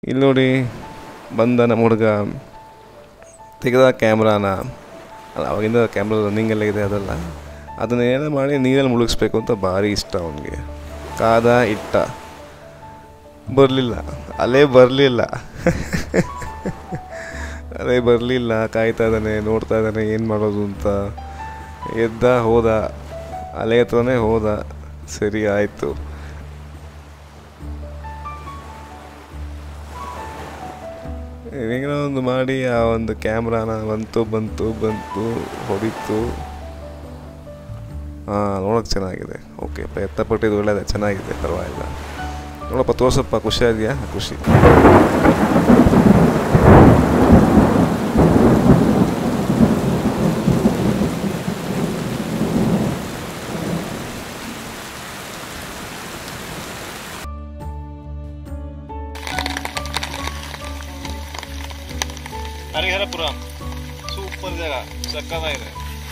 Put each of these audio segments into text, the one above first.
ಇಲ್ಲಿ ನೋಡಿ ಬಂದ ನಮ್ಮ ಹುಡುಗ ತೆಗೆದ ಕ್ಯಾಮ್ರಾನ ಅಲ್ಲ ಅವಾಗಿಂದ ಕ್ಯಾಮ್ರಾ ರನ್ನಿಂಗ್ ಎಲ್ಲ ಇದೆ ಅದಲ್ಲ ಅದನ್ನೇನೋ ಮಾಡಿ ನೀರಲ್ಲಿ ಮುಳುಗಿಸ್ಬೇಕು ಅಂತ ಭಾರಿ ಇಷ್ಟ ಅವನಿಗೆ ಕಾದ ಇಟ್ಟ ಬರಲಿಲ್ಲ ಅಲೆ ಬರಲಿಲ್ಲ ಅಲೆ ಬರಲಿಲ್ಲ ಕಾಯ್ತಾ ಇದ್ದಾನೆ ನೋಡ್ತಾ ಇದ್ದಾನೆ ಏನು ಮಾಡೋದು ಅಂತ ಎದ್ದ ಹೋದ ಅಲೆ ಹತ್ರನೇ ಹೋದ ಸರಿ ಆಯಿತು ಏನೋ ಒಂದು ಮಾಡಿ ಆ ಒಂದು ಕ್ಯಾಮ್ರಾನ ಬಂತು ಬಂತು ಬಂತು ಹೊಡಿತು ಹಾಂ ನೋಡೋಕೆ ಚೆನ್ನಾಗಿದೆ ಓಕೆ ಪ್ರಯತ್ನ ಪಟ್ಟಿದ್ದು ಒಳ್ಳೆಯದೇ ಚೆನ್ನಾಗಿದೆ ಪರವಾಗಿಲ್ಲ ನೋಡಪ್ಪ ತೋರ್ಸಪ್ಪ ಖುಷಿ ಆಗಿದೆಯಾ ಖುಷಿ ಹರಿಹರಪುರ ಸೂಪರ್ ಜಾಗ ಸಕ್ಕತ್ತಾಗಿದೆ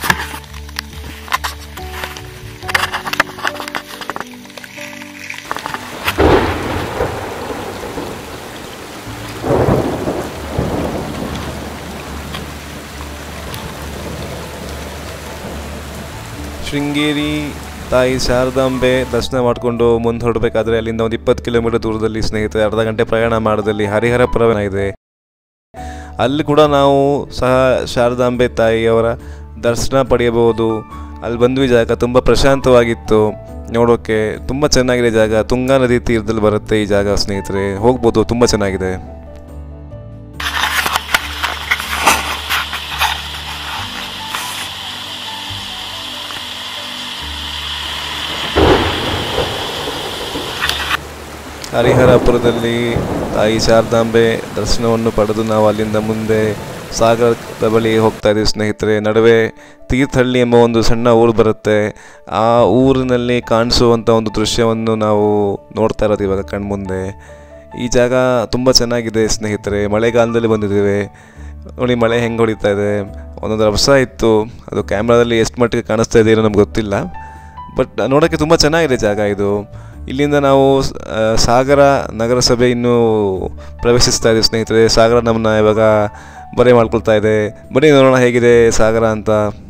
ಶೃಂಗೇರಿ ತಾಯಿ ಶಾರದಾಂಬೆ ದರ್ಶನ ಮಾಡಿಕೊಂಡು ಮುಂದೆ ಹೊರಡಬೇಕಾದ್ರೆ ಅಲ್ಲಿಂದ ಒಂದು ಇಪ್ಪತ್ತು ಕಿಲೋಮೀಟರ್ ದೂರದಲ್ಲಿ ಸ್ನೇಹಿತರೆ ಅರ್ಧ ಗಂಟೆ ಪ್ರಯಾಣ ಮಾಡೋದಲ್ಲಿ ಹರಿಹರಪುರ ಇದೆ ಅಲ್ಲಿ ಕೂಡ ನಾವು ಸಹ ಶಾರದಾಂಬೆ ತಾಯಿಯವರ ದರ್ಶನ ಪಡೆಯಬಹುದು ಅಲ್ಲಿ ಬಂದ್ವಿ ಜಾಗ ತುಂಬ ಪ್ರಶಾಂತವಾಗಿತ್ತು ನೋಡೋಕ್ಕೆ ತುಂಬ ಚೆನ್ನಾಗಿದೆ ಜಾಗ ತುಂಗಾ ನದಿ ತೀರದಲ್ಲಿ ಬರುತ್ತೆ ಈ ಜಾಗ ಸ್ನೇಹಿತರೆ ಹೋಗ್ಬೋದು ತುಂಬ ಚೆನ್ನಾಗಿದೆ ಹರಿಹರಪುರದಲ್ಲಿ ತಾಯಿ ಶಾರದಾಂಬೆ ದರ್ಶನವನ್ನು ಪಡೆದು ನಾವು ಅಲ್ಲಿಂದ ಮುಂದೆ ಸಾಗರದ ಬಳಿ ಹೋಗ್ತಾ ಇದ್ದೀವಿ ಸ್ನೇಹಿತರೆ ನಡುವೆ ತೀರ್ಥಹಳ್ಳಿ ಎಂಬ ಒಂದು ಸಣ್ಣ ಊರು ಬರುತ್ತೆ ಆ ಊರಿನಲ್ಲಿ ಕಾಣಿಸುವಂಥ ಒಂದು ದೃಶ್ಯವನ್ನು ನಾವು ನೋಡ್ತಾ ಇರೋದು ಇವಾಗ ಕಣ್ಮುಂದೆ ಈ ಜಾಗ ತುಂಬ ಚೆನ್ನಾಗಿದೆ ಸ್ನೇಹಿತರೆ ಮಳೆಗಾಲದಲ್ಲಿ ಬಂದಿದ್ದೇವೆ ನೋಡಿ ಮಳೆ ಹೆಂಗೆ ಹೊಡಿತಾ ಇದೆ ಒಂದೊಂದು ರಭಸ ಇತ್ತು ಅದು ಕ್ಯಾಮ್ರಾದಲ್ಲಿ ಎಷ್ಟು ಮಟ್ಟಿಗೆ ಕಾಣಿಸ್ತಾ ಇದೆ ಏನೋ ನಮ್ಗೆ ಗೊತ್ತಿಲ್ಲ ಬಟ್ ನೋಡೋಕ್ಕೆ ತುಂಬ ಚೆನ್ನಾಗಿದೆ ಜಾಗ ಇದು ಇಲ್ಲಿಂದ ನಾವು ಆ, ಸಾಗರ ನಗರಸಭೆ ಇನ್ನೂ ಪ್ರವೇಶಿಸ್ತಾ ಇದ್ದೀವಿ ಸ್ನೇಹಿತರೆ ಸಾಗರ ನಮ್ಮನ್ನ ಇವಾಗ ಬರೆ ಮಾಡ್ಕೊಳ್ತಾ ಇದೆ ಬನ್ನಿ ನೋಡೋಣ ಹೇಗಿದೆ ಸಾಗರ ಅಂತ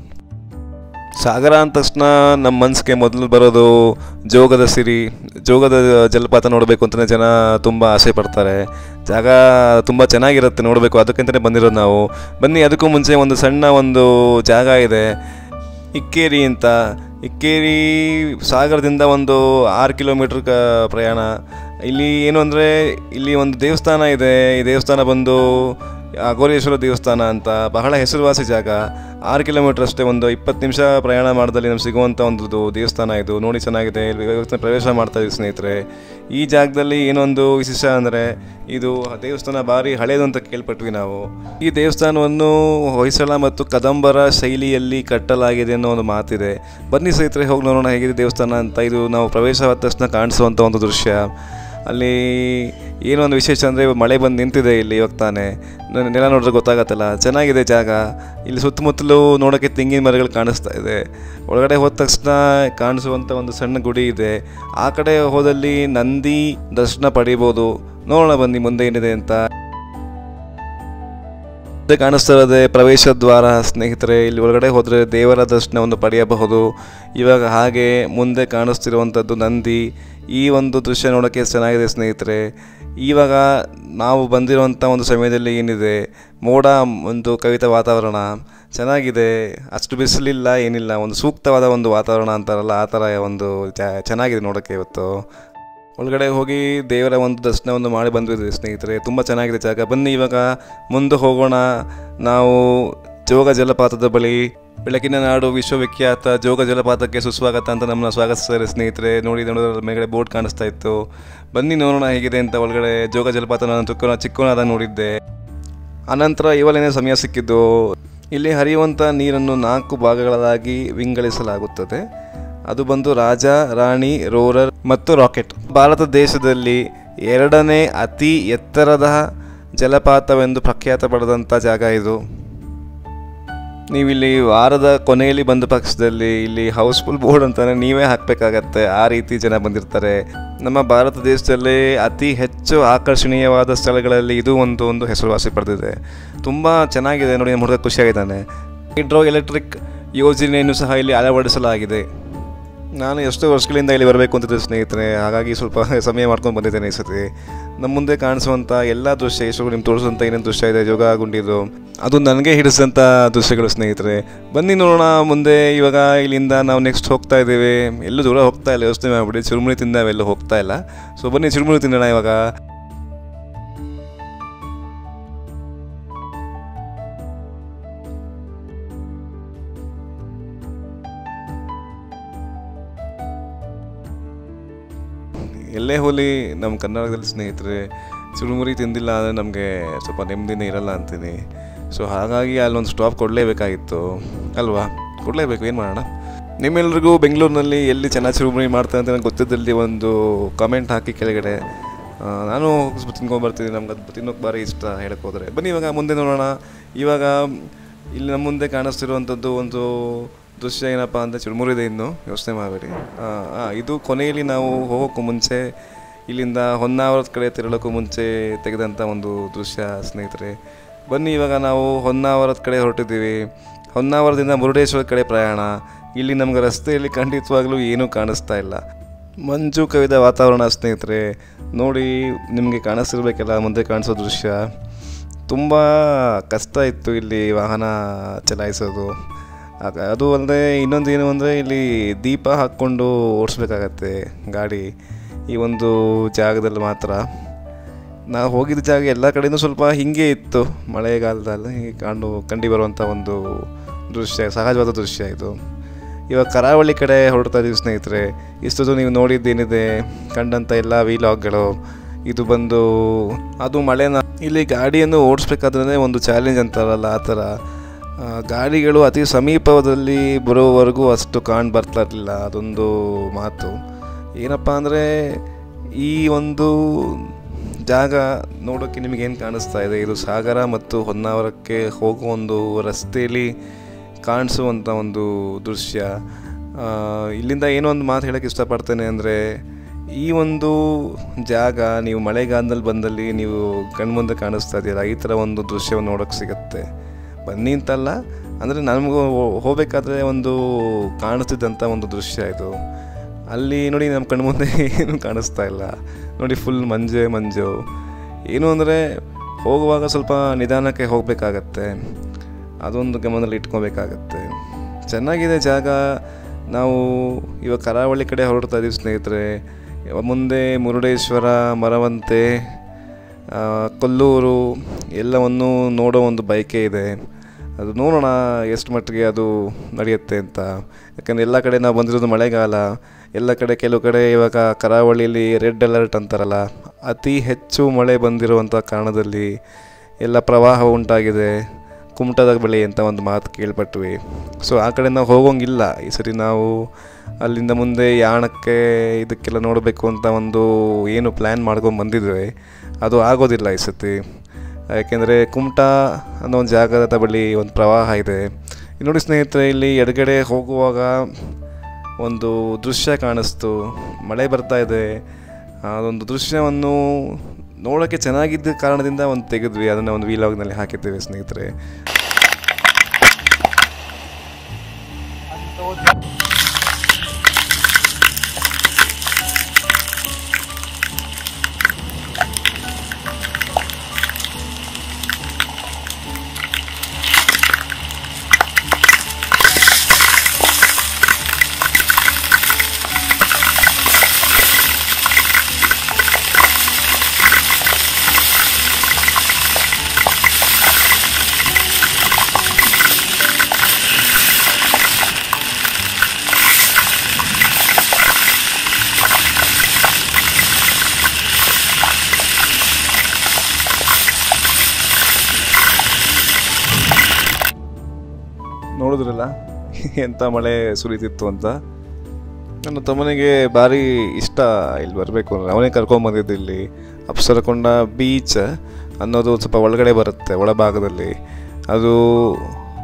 ಸಾಗರ ಅಂದ ತಕ್ಷಣ ನಮ್ಮ ಮನಸ್ಸಿಗೆ ಮೊದಲು ಬರೋದು ಜೋಗದ ಸಿರಿ ಜೋಗದ ಜಲಪಾತ ನೋಡಬೇಕು ಅಂತಲೇ ಜನ ತುಂಬ ಆಸೆ ಪಡ್ತಾರೆ ಜಾಗ ತುಂಬ ಚೆನ್ನಾಗಿರುತ್ತೆ ನೋಡಬೇಕು ಅದಕ್ಕಂತಲೇ ಬಂದಿರೋದು ನಾವು ಬನ್ನಿ ಅದಕ್ಕೂ ಮುಂಚೆ ಒಂದು ಸಣ್ಣ ಒಂದು ಜಾಗ ಇದೆ ಇಕ್ಕೇರಿ ಅಂತ ಇಕ್ಕೇರಿ ಸಾಗರದಿಂದ ಒಂದು ಆರು ಕಿಲೋಮೀಟ್ರ್ ಕ ಪ್ರಯಾಣ ಇಲ್ಲಿ ಏನು ಅಂದರೆ ಇಲ್ಲಿ ಒಂದು ದೇವಸ್ಥಾನ ಇದೆ ಈ ದೇವಸ್ಥಾನ ಬಂದು ಅಘೋರೇಶ್ವರ ದೇವಸ್ಥಾನ ಅಂತ ಬಹಳ ಹೆಸರುವಾಸಿ ಜಾಗ ಆರು ಕಿಲೋಮೀಟ್ರ್ ಅಷ್ಟೇ ಒಂದು ಇಪ್ಪತ್ತು ನಿಮಿಷ ಪ್ರಯಾಣ ಮಾಡಿದಲ್ಲಿ ನಮ್ಗೆ ಸಿಗುವಂಥ ಒಂದು ದು- ದೇವಸ್ಥಾನ ಇದು ನೋಡಿ ಚೆನ್ನಾಗಿದೆ ಇಲ್ಲಿ ದೇವಸ್ಥಾನ ಪ್ರವೇಶ ಮಾಡ್ತಾ ಇದ್ದೀವಿ ಸ್ನೇಹಿತರೆ ಈ ಜಾಗದಲ್ಲಿ ಏನೊಂದು ವಿಶೇಷ ಅಂದರೆ ಇದು ದೇವಸ್ಥಾನ ಭಾರಿ ಹಳೇದು ಅಂತ ಕೇಳ್ಪಟ್ವಿ ನಾವು ಈ ದೇವಸ್ಥಾನವನ್ನು ಹೊಯ್ಸಳ ಮತ್ತು ಕದಂಬರ ಶೈಲಿಯಲ್ಲಿ ಕಟ್ಟಲಾಗಿದೆ ಅನ್ನೋ ಒಂದು ಮಾತಿದೆ ಬನ್ನಿ ಸ್ನೇಹಿತರೆ ಹೋಗಿ ನೋಡೋಣ ಹೇಗಿದೆ ದೇವಸ್ಥಾನ ಅಂತ ಇದು ನಾವು ಪ್ರವೇಶವಾದ ತಕ್ಷಣ ಕಾಣಿಸುವಂಥ ಒಂದು ದೃಶ್ಯ ಅಲ್ಲಿ ಏನೋ ಒಂದು ವಿಶೇಷ ಅಂದರೆ ಮಳೆ ಬಂದು ನಿಂತಿದೆ ಇಲ್ಲಿ ಇವಾಗ ತಾನೇ ನ- ನೆಲ ನೋಡಿದ್ರೆ ಗೊತ್ತಾಗತ್ತಲ್ಲ ಚೆನ್ನಾಗಿದೆ ಜಾಗ ಇಲ್ಲಿ ಸುತ್ತಮುತ್ತಲು ನೋಡೋಕ್ಕೆ ತೆಂಗಿನ ಮರಗಳು ಕಾಣಿಸ್ತಾ ಇದೆ ಒಳಗಡೆ ಹೋದ ತಕ್ಷಣ ಕಾಣಿಸುವಂಥ ಒಂದು ಸಣ್ಣ ಗುಡಿ ಇದೆ ಆ ಕಡೆ ಹೋದಲ್ಲಿ ನಂದಿ ದರ್ಶನ ಪಡಿಬೋದು ನೋಡೋಣ ಬನ್ನಿ ಮುಂದೆ ಏನಿದೆ ಅಂತ ಮುಂದೆ ಕಾಣಿಸ್ತಾ ಇರೋದೇ ಪ್ರವೇಶ ದ್ವಾರ ಸ್ನೇಹಿತರೆ ಇಲ್ಲಿ ಒಳಗಡೆ ಹೋದರೆ ದೇವರ ದರ್ಶನವನ್ನು ಪಡೆಯಬಹುದು ಇವಾಗ ಹಾಗೆ ಮುಂದೆ ಕಾಣಿಸ್ತಿರುವಂಥದ್ದು ನಂದಿ ಈ ಒಂದು ದೃಶ್ಯ ನೋಡೋಕ್ಕೆ ಚೆನ್ನಾಗಿದೆ ಸ್ನೇಹಿತರೆ ಇವಾಗ ನಾವು ಬಂದಿರುವಂಥ ಒಂದು ಸಮಯದಲ್ಲಿ ಏನಿದೆ ಮೋಡ ಒಂದು ಕವಿತ ವಾತಾವರಣ ಚೆನ್ನಾಗಿದೆ ಅಷ್ಟು ಬಿಸಿಲಿಲ್ಲ ಏನಿಲ್ಲ ಒಂದು ಸೂಕ್ತವಾದ ಒಂದು ವಾತಾವರಣ ಅಂತಾರಲ್ಲ ಆ ಥರ ಒಂದು ಚ- ಚೆನ್ನಾಗಿದೆ ನೋಡೋಕ್ಕೆ ಇವತ್ತು ಒಳಗಡೆ ಹೋಗಿ ದೇವರ ಒಂದು ದರ್ಶನವನ್ನು ಮಾಡಿ ಬಂದಿದ್ವಿ ಸ್ನೇಹಿತರೆ ತುಂಬ ಚೆನ್ನಾಗಿದೆ ಜಾಗ ಬನ್ನಿ ಇವಾಗ ಮುಂದೆ ಹೋಗೋಣ ನಾವು ಜೋಗ ಜಲಪಾತದ ಬಳಿ ಬೆಳಕಿನ ನಾಡು ವಿಶ್ವವಿಖ್ಯಾತ ಜೋಗ ಜಲಪಾತಕ್ಕೆ ಸುಸ್ವಾಗತ ಅಂತ ನಮ್ಮನ್ನ ಸ್ವಾಗತಿಸ್ತಾರೆ ಸ್ನೇಹಿತರೆ ನೋಡಿ ನೋಡಿದ್ರೆ ಮೇಲ್ಗಡೆ ಬೋರ್ಡ್ ಕಾಣಿಸ್ತಾ ಇತ್ತು ಬನ್ನಿ ನೋಡೋಣ ಹೇಗಿದೆ ಅಂತ ಒಳಗಡೆ ಜೋಗ ಜಲಪಾತ ನಾನು ಚಿಕ್ಕ ಚಿಕ್ಕವನಾದ ನೋಡಿದ್ದೆ ಅನಂತರ ಇವಲೇನೇ ಸಮಯ ಸಿಕ್ಕಿದ್ದು ಇಲ್ಲಿ ಹರಿಯುವಂಥ ನೀರನ್ನು ನಾಲ್ಕು ಭಾಗಗಳಾಗಿ ವಿಂಗಡಿಸಲಾಗುತ್ತದೆ ಅದು ಬಂದು ರಾಜ ರಾಣಿ ರೋರರ್ ಮತ್ತು ರಾಕೆಟ್ ಭಾರತ ದೇಶದಲ್ಲಿ ಎರಡನೇ ಅತಿ ಎತ್ತರದ ಜಲಪಾತವೆಂದು ಪ್ರಖ್ಯಾತ ಪಡೆದಂಥ ಜಾಗ ಇದು ನೀವಿಲ್ಲಿ ವಾರದ ಕೊನೆಯಲ್ಲಿ ಬಂದ ಪಕ್ಷದಲ್ಲಿ ಇಲ್ಲಿ ಹೌಸ್ಫುಲ್ ಬೋರ್ಡ್ ಅಂತಾನೆ ನೀವೇ ಹಾಕಬೇಕಾಗತ್ತೆ ಆ ರೀತಿ ಜನ ಬಂದಿರ್ತಾರೆ ನಮ್ಮ ಭಾರತ ದೇಶದಲ್ಲಿ ಅತಿ ಹೆಚ್ಚು ಆಕರ್ಷಣೀಯವಾದ ಸ್ಥಳಗಳಲ್ಲಿ ಇದು ಒಂದು ಒಂದು ಹೆಸರುವಾಸಿ ಪಡೆದಿದೆ ತುಂಬ ಚೆನ್ನಾಗಿದೆ ನೋಡಿ ನಮ್ಮ ಹುಡುಗ ಖುಷಿಯಾಗಿದ್ದಾನೆ ಹೈಡ್ರೋ ಎಲೆಕ್ಟ್ರಿಕ್ ಯೋಜನೆಯನ್ನು ಸಹ ಇಲ್ಲಿ ಅಳವಡಿಸಲಾಗಿದೆ ನಾನು ಎಷ್ಟೋ ವರ್ಷಗಳಿಂದ ಇಲ್ಲಿ ಬರಬೇಕು ಅಂತಿದ್ದೆ ಸ್ನೇಹಿತರೆ ಹಾಗಾಗಿ ಸ್ವಲ್ಪ ಸಮಯ ಮಾಡ್ಕೊಂಡು ಬಂದಿದ್ದೇನೆ ಈ ಸತಿ ನಮ್ಮ ಮುಂದೆ ಕಾಣಿಸುವಂಥ ಎಲ್ಲ ದೃಶ್ಯ ಎಷ್ಟು ನಿಮ್ಗೆ ತೋರಿಸುವಂಥ ಏನೇನು ದೃಶ್ಯ ಇದೆ ಯೋಗ ಗುಂಡಿದು ಅದು ನನಗೆ ಹಿಡಿಸಿದಂಥ ದೃಶ್ಯಗಳು ಸ್ನೇಹಿತರೆ ಬನ್ನಿ ನೋಡೋಣ ಮುಂದೆ ಇವಾಗ ಇಲ್ಲಿಂದ ನಾವು ನೆಕ್ಸ್ಟ್ ಹೋಗ್ತಾ ಇದ್ದೇವೆ ಎಲ್ಲೂ ದೂರ ಹೋಗ್ತಾ ಇಲ್ಲ ಯೋಚನೆ ಮಾಡಿಬಿಡಿ ಚುರುಮುರಿ ತಿಂದ ನಾವೆಲ್ಲೂ ಹೋಗ್ತಾ ಇಲ್ಲ ಸೊ ಬನ್ನಿ ಚುರುಮುರಿ ತಿನ್ನೋಣ ಇವಾಗ ಎಲ್ಲೇ ಹೋಲಿ ನಮ್ಮ ಕರ್ನಾಟಕದಲ್ಲಿ ಸ್ನೇಹಿತರೆ ಚುರುಮುರಿ ತಿಂದಿಲ್ಲ ಅಂದರೆ ನಮಗೆ ಸ್ವಲ್ಪ ನೆಮ್ಮದಿನೇ ಇರಲ್ಲ ಅಂತೀನಿ ಸೊ ಹಾಗಾಗಿ ಅಲ್ಲೊಂದು ಸ್ಟಾಪ್ ಕೊಡಲೇಬೇಕಾಗಿತ್ತು ಅಲ್ವಾ ಕೊಡಲೇಬೇಕು ಏನು ಮಾಡೋಣ ನಿಮ್ಮೆಲ್ರಿಗೂ ಬೆಂಗಳೂರಿನಲ್ಲಿ ಎಲ್ಲಿ ಚೆನ್ನಾಗಿ ಚುರುಮುರಿ ಮಾಡ್ತಾರೆ ಅಂತ ನಂಗೆ ಗೊತ್ತಿದ್ದಲ್ಲಿ ಒಂದು ಕಮೆಂಟ್ ಹಾಕಿ ಕೆಳಗಡೆ ಆ, ನಾನು ತಿನ್ಕೊಂಡ್ಬರ್ತೀನಿ ನಮ್ಗೆ ಅದು ತಿನ್ನೋಕೆ ಭಾರಿ ಇಷ್ಟ ಹೇಳಕ್ಕೆ ಹೋದರೆ ಬನ್ನಿ ಇವಾಗ ಮುಂದೆ ನೋಡೋಣ ಇವಾಗ ಇಲ್ಲಿ ನಮ್ಮ ಮುಂದೆ ಕಾಣಿಸ್ತಿರುವಂಥದ್ದು ಒಂದು ದೃಶ್ಯ ಏನಪ್ಪ ಅಂದರೆ ಚುರುಮುರಿದೆ ಇನ್ನು ಯೋಚನೆ ಮಾಡಬೇಡಿ ಇದು ಕೊನೆಯಲ್ಲಿ ನಾವು ಹೋಗೋಕ್ಕೂ ಮುಂಚೆ ಇಲ್ಲಿಂದ ಹೊನ್ನಾವರದ ಕಡೆ ತೆರಳೋಕ್ಕೂ ಮುಂಚೆ ತೆಗೆದಂಥ ಒಂದು ದೃಶ್ಯ ಸ್ನೇಹಿತರೆ ಬನ್ನಿ ಇವಾಗ ನಾವು ಹೊನ್ನಾವರದ ಕಡೆ ಹೊರಟಿದ್ದೀವಿ ಹೊನ್ನಾವರದಿಂದ ಮುರುಡೇಶ್ವರ ಕಡೆ ಪ್ರಯಾಣ ಇಲ್ಲಿ ನಮ್ಗೆ ರಸ್ತೆಯಲ್ಲಿ ಖಂಡಿತವಾಗ್ಲೂ ಏನೂ ಕಾಣಿಸ್ತಾ ಇಲ್ಲ ಮಂಜು ಕವಿದ ವಾತಾವರಣ ಸ್ನೇಹಿತರೆ ನೋಡಿ ನಿಮಗೆ ಕಾಣಿಸ್ತಿರ್ಬೇಕಲ್ಲ ಮುಂದೆ ಕಾಣಿಸೋ ದೃಶ್ಯ ತುಂಬ ಕಷ್ಟ ಇತ್ತು ಇಲ್ಲಿ ವಾಹನ ಚಲಾಯಿಸೋದು ಆಗ- ಅದು ಅಲ್ಲದೆ ಇನ್ನೊಂದು ಏನು ಅಂದರೆ ಇಲ್ಲಿ ದೀಪ ಹಾಕ್ಕೊಂಡು ಓಡಿಸ್ಬೇಕಾಗತ್ತೆ ಗಾಡಿ ಈ ಒಂದು ಜಾಗದಲ್ಲಿ ಮಾತ್ರ ನಾವು ಹೋಗಿದ್ದ ಜಾಗ ಎಲ್ಲ ಕಡೆಯೂ ಸ್ವಲ್ಪ ಹಿಂಗೆ ಇತ್ತು ಮಳೆಗಾಲದಲ್ಲಿ ಕಂಡು ಕಂಡು ಬರುವಂಥ ಒಂದು ದೃಶ್ಯ ಸಹಜವಾದ ದೃಶ್ಯ ಇದು ಇವಾಗ ಕರಾವಳಿ ಕಡೆ ಹೊರಡ್ತಾ ಇದ್ದೀವಿ ಸ್ನೇಹಿತರೆ ಇಷ್ಟೊತ್ತು ನೀವು ನೋಡಿದ್ದೇನಿದೆ ಕಂಡಂಥ ಎಲ್ಲ ವಿಲಾಗ್ಗಳು ಇದು ಬಂದು ಅದು ಮಳೆನ ಇಲ್ಲಿ ಗಾಡಿಯನ್ನು ಓಡಿಸ್ಬೇಕಾದ್ರೆ ಒಂದು ಚಾಲೆಂಜ್ ಅಂತಾರಲ್ಲ ಆ ಥರ ಆ, ಗಾಡಿಗಳು ಅತಿ ಸಮೀಪದಲ್ಲಿ ಬರೋವರೆಗೂ ಅಷ್ಟು ಕಾಣ್ ಬರ್ತಾ ಇರಲಿಲ್ಲ ಅದೊಂದು ಮಾತು ಏನಪ್ಪ ಅಂದರೆ ಈ ಒಂದು ಜಾಗ ನೋಡೋಕ್ಕೆ ನಿಮಗೇನು ಕಾಣಿಸ್ತಾ ಇದೆ ಇದು ಸಾಗರ ಮತ್ತು ಹೊನ್ನಾವರಕ್ಕೆ ಹೋಗೋ ಒಂದು ರಸ್ತೆಯಲ್ಲಿ ಕಾಣಿಸುವಂಥ ಒಂದು ದೃಶ್ಯ ಆ, ಇಲ್ಲಿಂದ ಏನೋ ಒಂದು ಮಾತು ಹೇಳೋಕ್ಕೆ ಇಷ್ಟಪಡ್ತೇನೆ ಅಂದರೆ ಈ ಒಂದು ಜಾಗ ನೀವು ಮಳೆಗಾಲದಲ್ಲಿ ಬಂದಲ್ಲಿ ನೀವು ಕಣ್ಮುಂದೆ ಕಾಣಿಸ್ತಾ ಇದೆಯಲ್ಲ ಈ ಥರ ಒಂದು ದೃಶ್ಯವನ್ನು ನೋಡೋಕ್ಕೆ ಸಿಗುತ್ತೆ ಬನ್ನಿ ಅಂತಲ್ಲ ಅಂದರೆ ನಮಗೂ ಹೋಗಬೇಕಾದ್ರೆ ಒಂದು ಕಾಣಿಸ್ತಿದ್ದಂಥ ಒಂದು ದೃಶ್ಯ ಇದು ಅಲ್ಲಿ ನೋಡಿ ನಮ್ಮ ಕಣ್ಮುಂದೆ ಏನೂ ಕಾಣಿಸ್ತಾ ಇಲ್ಲ ನೋಡಿ ಫುಲ್ ಮಂಜೆ ಮಂಜು ಏನು ಅಂದರೆ ಹೋಗುವಾಗ ಸ್ವಲ್ಪ ನಿಧಾನಕ್ಕೆ ಹೋಗಬೇಕಾಗತ್ತೆ ಅದೊಂದು ಗಮನದಲ್ಲಿ ಇಟ್ಕೋಬೇಕಾಗತ್ತೆ ಚೆನ್ನಾಗಿದೆ ಜಾಗ ನಾವು ಇವಾಗ ಕರಾವಳಿ ಕಡೆ ಹೊರಡ್ತಾ ಇದ್ದೀವಿ ಸ್ನೇಹಿತರೆ ಇವಾಗ ಮುಂದೆ ಮುರುಡೇಶ್ವರ ಮರವಂತೆ ಆ, ಕೊಲ್ಲೂರು ಎಲ್ಲವನ್ನು ನೋಡೋ ಒಂದು ಬಯಕೆ ಇದೆ ಅದು ನೋಡೋಣ ಎಷ್ಟು ಮಟ್ಟಿಗೆ ಅದು ನಡೆಯುತ್ತೆ ಅಂತ ಯಾಕಂದರೆ ಎಲ್ಲ ಕಡೆ ನಾವು ಬಂದಿರೋದು ಮಳೆಗಾಲ ಎಲ್ಲ ಕಡೆ ಕೆಲವು ಕಡೆ ಇವಾಗ ಕರಾವಳಿಯಲ್ಲಿ ರೆಡ್ ಅಲರ್ಟ್ ಅಂತಾರಲ್ಲ ಅತಿ ಹೆಚ್ಚು ಮಳೆ ಬಂದಿರುವಂಥ ಕಾರಣದಲ್ಲಿ ಎಲ್ಲ ಪ್ರವಾಹ ಉಂಟಾಗಿದೆ ಕುಮಟದ ಬಳಿ ಅಂತ ಒಂದು ಮಾತು ಕೇಳ್ಪಟ್ವಿ ಸೊ ಆ ಕಡೆ ನಾವು ಹೋಗೋಂಗಿಲ್ಲ ಈ ಸರಿ ನಾವು ಅಲ್ಲಿಂದ ಮುಂದೆ ಯಾಣಕ್ಕೆ ಇದಕ್ಕೆಲ್ಲ ನೋಡಬೇಕು ಅಂತ ಒಂದು ಏನು ಪ್ಲ್ಯಾನ್ ಮಾಡ್ಕೊಂಡು ಬಂದಿದ್ವಿ ಅದು ಆಗೋದಿಲ್ಲ ಈ ಸತಿ ಯಾಕೆಂದರೆ ಕುಮಟ ಅನ್ನೋ ಒಂದು ಜಾಗದ ಬಳಿ ಒಂದು ಪ್ರವಾಹ ಇದೆ ಇಲ್ಲಿ ನೋಡಿ ಸ್ನೇಹಿತರೆ ಇಲ್ಲಿ ಎಡಗಡೆ ಹೋಗುವಾಗ ಒಂದು ದೃಶ್ಯ ಕಾಣಿಸ್ತು ಮಳೆ ಬರ್ತಾ ಇದೆ ಅದೊಂದು ದೃಶ್ಯವನ್ನು ನೋಡೋಕ್ಕೆ ಚೆನ್ನಾಗಿದ್ದ ಕಾರಣದಿಂದ ಒಂದು ತೆಗೆದ್ವಿ ಅದನ್ನು ಒಂದು ವೀಲಾಗ್ನಲ್ಲಿ ಹಾಕಿದ್ದೇವೆ ಸ್ನೇಹಿತರೆ ನೋಡಿದ್ರಲ್ಲ ಎಂಥ ಮಳೆ ಸುರಿತಿತ್ತು ಅಂತ ನನ್ನ ತಮ್ಮನಿಗೆ ಭಾರಿ ಇಷ್ಟ ಇಲ್ಲಿ ಬರಬೇಕು ಅಂದರೆ ಅವನೇ ಕರ್ಕೊಂಬಂದಿದ್ದು ಇಲ್ಲಿ ಅಪ್ಸರಕೊಂಡ ಬೀಚ್ ಅನ್ನೋದು ಸ್ವಲ್ಪ ಒಳಗಡೆ ಬರುತ್ತೆ ಒಳಭಾಗದಲ್ಲಿ ಅದು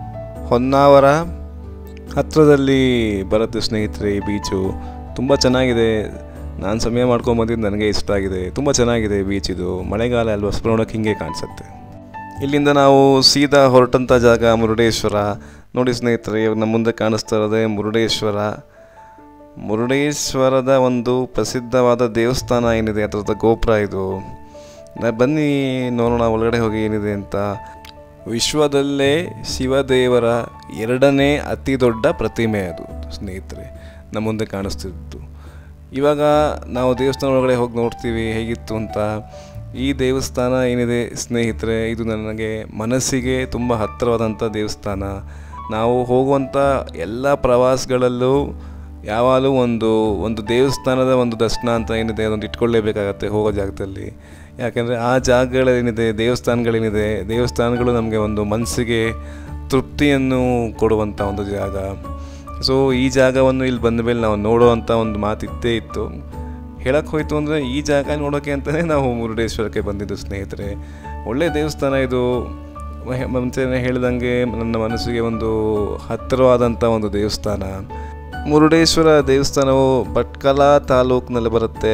ಹೊನ್ನಾವರ ಹತ್ತಿರದಲ್ಲಿ ಬರುತ್ತೆ ಸ್ನೇಹಿತರೆ ಈ ಬೀಚು ತುಂಬ ಚೆನ್ನಾಗಿದೆ ನಾನು ಸಮಯ ಮಾಡ್ಕೊಂಬಂದಿದ್ದು ನನಗೆ ಇಷ್ಟ ಆಗಿದೆ ತುಂಬ ಚೆನ್ನಾಗಿದೆ ಬೀಚ್ ಇದು ಮಳೆಗಾಲ ಅಲ್ವಾ ನೋಡೋಕೆ ಹಿಂಗೆ ಕಾಣಿಸುತ್ತೆ ಇಲ್ಲಿಂದ ನಾವು ಸೀದಾ ಹೊರಟಂಥ ಜಾಗ ಮುರುಡೇಶ್ವರ ನೋಡಿ ಸ್ನೇಹಿತರೆ ಇವಾಗ ನಮ್ಮ ಮುಂದೆ ಕಾಣಿಸ್ತಾ ಇರೋದೇ ಮುರುಡೇಶ್ವರ ಮುರುಡೇಶ್ವರದ ಒಂದು ಪ್ರಸಿದ್ಧವಾದ ದೇವಸ್ಥಾನ ಏನಿದೆ ಅದರದ ಗೋಪುರ ಇದು ನ- ಬನ್ನಿ ನೋಡೋಣ ಒಳಗಡೆ ಹೋಗಿ ಏನಿದೆ ಅಂತ ವಿಶ್ವದಲ್ಲೇ ಶಿವದೇವರ ಎರಡನೇ ಅತಿ ದೊಡ್ಡ ಪ್ರತಿಮೆ ಅದು ಸ್ನೇಹಿತರೆ ನಮ್ಮ ಮುಂದೆ ಕಾಣಿಸ್ತಿದ್ದು ಇವಾಗ ನಾವು ದೇವಸ್ಥಾನ ಒಳಗಡೆ ಹೋಗಿ ನೋಡ್ತೀವಿ ಹೇಗಿತ್ತು ಅಂತ ಈ ದೇವಸ್ಥಾನ ಏನಿದೆ ಸ್ನೇಹಿತರೆ ಇದು ನನಗೆ ಮನಸ್ಸಿಗೆ ತುಂಬ ಹತ್ತಿರವಾದಂಥ ದೇವಸ್ಥಾನ ನಾವು ಹೋಗುವಂಥ ಎಲ್ಲ ಪ್ರವಾಸಗಳಲ್ಲೂ ಯಾವಾಗಲೂ ಒಂದು ಒಂದು ದೇವಸ್ಥಾನದ ಒಂದು ದರ್ಶನ ಅಂತ ಏನಿದೆ ಅದೊಂದು ಇಟ್ಕೊಳ್ಳೇಬೇಕಾಗತ್ತೆ ಹೋಗೋ ಜಾಗದಲ್ಲಿ ಯಾಕೆಂದರೆ ಆ ಜಾಗಗಳೇನಿದೆ ದೇವಸ್ಥಾನಗಳೇನಿದೆ ದೇವಸ್ಥಾನಗಳು ನಮಗೆ ಒಂದು ಮನಸ್ಸಿಗೆ ತೃಪ್ತಿಯನ್ನು ಕೊಡುವಂಥ ಒಂದು ಜಾಗ ಸೊ ಈ ಜಾಗವನ್ನು ಇಲ್ಲಿ ಬಂದ ಮೇಲೆ ನಾವು ನೋಡುವಂಥ ಒಂದು ಮಾತು ಇದ್ದೇ ಇತ್ತು ಹೇಳಕ್ಕೆ ಹೋಯ್ತು ಅಂದರೆ ಈ ಜಾಗ ನೋಡೋಕ್ಕೆ ಅಂತಲೇ ನಾವು ಮುರುಡೇಶ್ವರಕ್ಕೆ ಬಂದಿದ್ದು ಸ್ನೇಹಿತರೆ ಒಳ್ಳೆ ದೇವಸ್ಥಾನ ಇದು ಮ- ಮುಂಚೆನೇ ಹೇಳ್ದಂಗೆ ನನ್ನ ಮನಸ್ಸಿಗೆ ಒಂದು ಹತ್ತಿರವಾದಂಥ ಒಂದು ದೇವಸ್ಥಾನ ಮುರುಡೇಶ್ವರ ದೇವಸ್ಥಾನವು ಭಟ್ಕಳ ತಾಲೂಕಿನಲ್ಲಿ ಬರುತ್ತೆ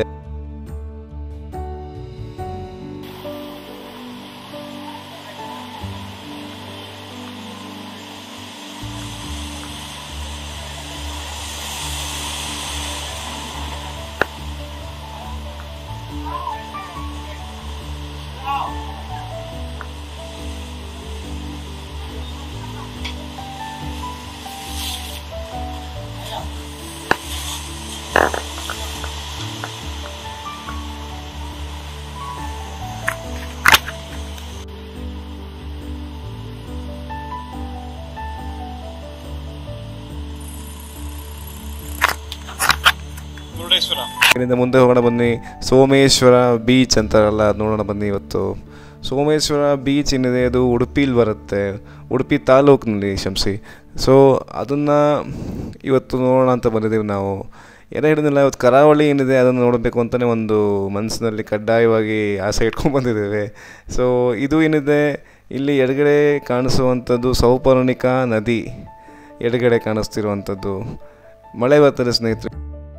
ಇಲ್ಲಿಂದ ಮುಂದೆ ಹೋಗೋಣ ಬನ್ನಿ ಸೋಮೇಶ್ವರ ಬೀಚ್ ಅಂತಾರಲ್ಲ ಅದ್ ನೋಡೋಣ ಬನ್ನಿ ಇವತ್ತು ಸೋಮೇಶ್ವರ ಬೀಚ್ ಏನಿದೆ ಅದು ಉಡುಪಿಲಿ ಬರುತ್ತೆ ಉಡುಪಿ ತಾಲೂಕಿನಲ್ಲಿ ಶಂಸಿ ಸೊ ಅದನ್ನು ಇವತ್ತು ನೋಡೋಣ ಅಂತ ಬಂದಿದ್ದೀವಿ ನಾವು ಏನೋ ಹೇಳಿದ್ನಲ್ಲ ಇವತ್ತು ಕರಾವಳಿ ಏನಿದೆ ಅದನ್ನು ನೋಡಬೇಕು ಅಂತಲೇ ಒಂದು ಮನಸ್ಸಿನಲ್ಲಿ ಕಡ್ಡಾಯವಾಗಿ ಆಸೆ ಇಟ್ಕೊಂಡು ಬಂದಿದ್ದೇವೆ ಸೊ ಇದು ಏನಿದೆ ಇಲ್ಲಿ ಎಡಗಡೆ ಕಾಣಿಸುವಂಥದ್ದು ಸೌಪರ್ಣಿಕಾ ನದಿ ಎಡಗಡೆ ಕಾಣಿಸ್ತಿರುವಂಥದ್ದು ಮಳೆ ಬರ್ತದೆ ಸ್ನೇಹಿತರೆ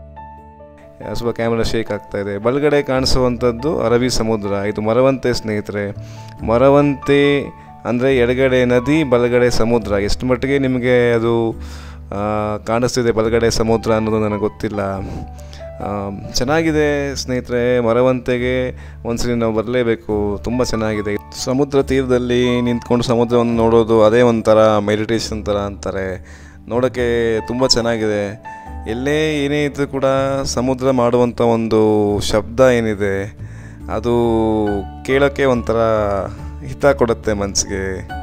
ಸ್ವಲ್ಪ ಕ್ಯಾಮ್ರಾ ಶೇಕ್ ಆಗ್ತಾ ಇದೆ ಬಲಗಡೆ ಕಾಣಿಸುವಂಥದ್ದು ಅರಬ್ಬಿ ಸಮುದ್ರ ಇದು ಮರವಂತೆ ಸ್ನೇಹಿತರೆ ಮರವಂತೆ ಅಂದರೆ ಎಡಗಡೆ ನದಿ ಬಲಗಡೆ ಸಮುದ್ರ ಎಷ್ಟು ಮಟ್ಟಿಗೆ ನಿಮಗೆ ಅದು ಆ, ಕಾಣಿಸ್ತಿದೆ ಬಲಗಡೆ ಸಮುದ್ರ ಅನ್ನೋದು ನನಗೆ ಗೊತ್ತಿಲ್ಲ ಆ, ಚೆನ್ನಾಗಿದೆ ಸ್ನೇಹಿತರೆ ಮರವಂತೆಗೆ ಒಂದ್ಸಲಿ ನಾವು ಬರಲೇಬೇಕು ತುಂಬ ಚೆನ್ನಾಗಿದೆ ಸಮುದ್ರ ತೀರದಲ್ಲಿ ನಿಂತ್ಕೊಂಡು ಸಮುದ್ರವನ್ನು ನೋಡೋದು ಅದೇ ಒಂಥರ ಮೆಡಿಟೇಷನ್ ಥರ ಅಂತಾರೆ ನೋಡೋಕ್ಕೆ ತುಂಬ ಚೆನ್ನಾಗಿದೆ ಎಲ್ಲೇ ಏನೇ ಇದ್ರೂ ಕೂಡ ಸಮುದ್ರ ಮಾಡುವಂಥ ಒಂದು ಶಬ್ದ ಏನಿದೆ ಅದು ಕೇಳೋಕ್ಕೆ ಒಂಥರ ಹಿತ ಕೊಡುತ್ತೆ ಮನಸ್ಸಿಗೆ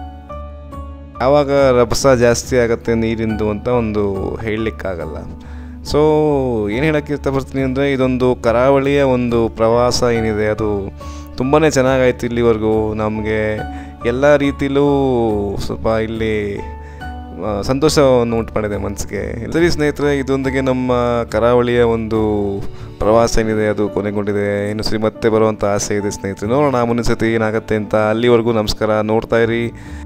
ಯಾವಾಗ ರಭಸ ಜಾಸ್ತಿ ಆಗುತ್ತೆ ನೀರಿಂದು ಅಂತ ಒಂದು ಹೇಳಲಿಕ್ಕಾಗಲ್ಲ ಸೊ ಏನು ಹೇಳೋಕ್ಕೆ ಇಷ್ಟಪಡ್ತೀನಿ ಅಂದರೆ ಇದೊಂದು ಕರಾವಳಿಯ ಒಂದು ಪ್ರವಾಸ ಏನಿದೆ ಅದು ತುಂಬಾ ಚೆನ್ನಾಗಾಯ್ತು ಇಲ್ಲಿವರೆಗೂ ನಮಗೆ ಎಲ್ಲ ರೀತಿಲೂ ಸ್ವಲ್ಪ ಇಲ್ಲಿ ಆ, ಸಂತೋಷವನ್ನು ಉಂಟು ಮಾಡಿದೆ ಮನಸ್ಸಿಗೆ ಸರಿ ಸ್ನೇಹಿತರೆ ಇದೊಂದಿಗೆ ನಮ್ಮ ಕರಾವಳಿಯ ಒಂದು ಪ್ರವಾಸ ಏನಿದೆ ಅದು ಕೊನೆಗೊಂಡಿದೆ ಇನ್ನು ಸರಿ ಮತ್ತೆ ಬರುವಂಥ ಆಸೆ ಇದೆ ಸ್ನೇಹಿತರೆ ನೋಡೋಣ ಮುಂದಿನ ಸತಿ ಏನಾಗುತ್ತೆ ಅಂತ ಅಲ್ಲಿವರೆಗೂ ನಮಸ್ಕಾರ ನೋಡ್ತಾ ಇರಿ